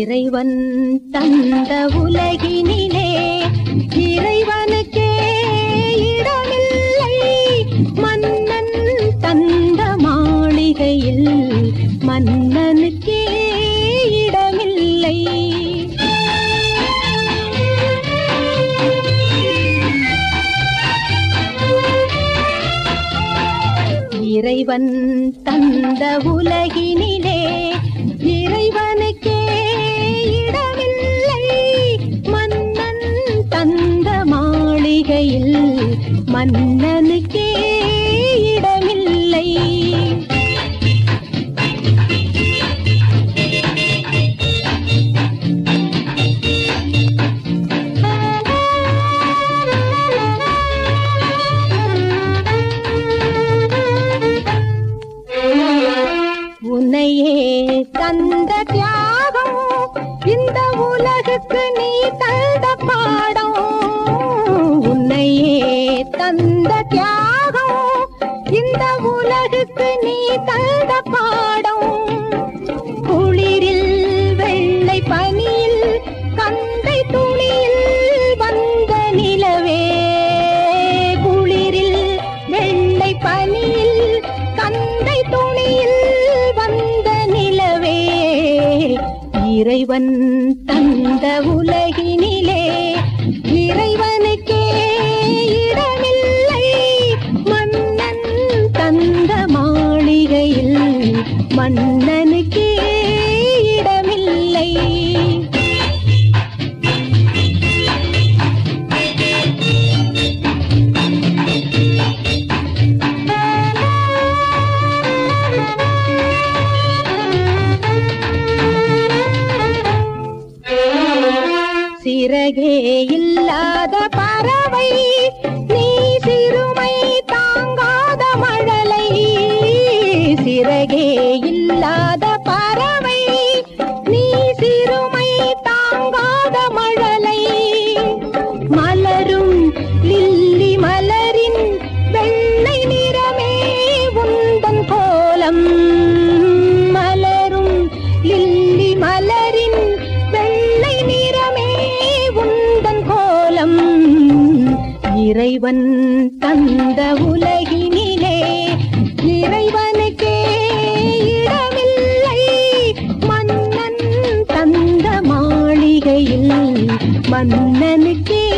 இறைவன் தந்த உலகினிலே இறைவனுக்கே இடமில்லை மன்னன் தந்த மாளிகையில் மன்னனுக்கே இடமில்லை இறைவன் தந்த உலகினிலே இறைவனுக்கே இடமில்லை மன்னன் தந்த மாளிகையில் மன்னனுக்கே இடமில்லை உன்னையே தந்த தியாகம் இந்த உலகுக்கு நீ தந்த பாடம் உன்னையே தந்த தியாகம் இந்த உலகுக்கு நீ தந்த பாடம் குளிரில் வெள்ளை பனியில் கந்தை துணியில் வந்த நிலவே குளிரில் வெள்ளை பனியில் கந்தை துணியில் வந்த நிலவே இறைவன் தந்த உலகினிலே இறைவனுக்கே இடமில்லை மன்னன் தந்த மாளிகையில் மன்னனுக்கே இடமில்லை சிறகே இல்லாத பறவை நீ சிறுமை தாங்காத மழலை சிறகே இல்லாத பறவை நீ சிறுமை தாங்காத மழலை மலரும் லில்லி மலரின் வெள்ளை நிறமே உந்தன் கோலம் மலரும் லில்லி மலரின் வெள்ளை நிறமே உந்தன் கோலம் இறைவன் தந்த உலகினிலே இறைவனுக்கே இடமில்லை மன்னன் தந்த மாளிகையில் மன்னனுக்கே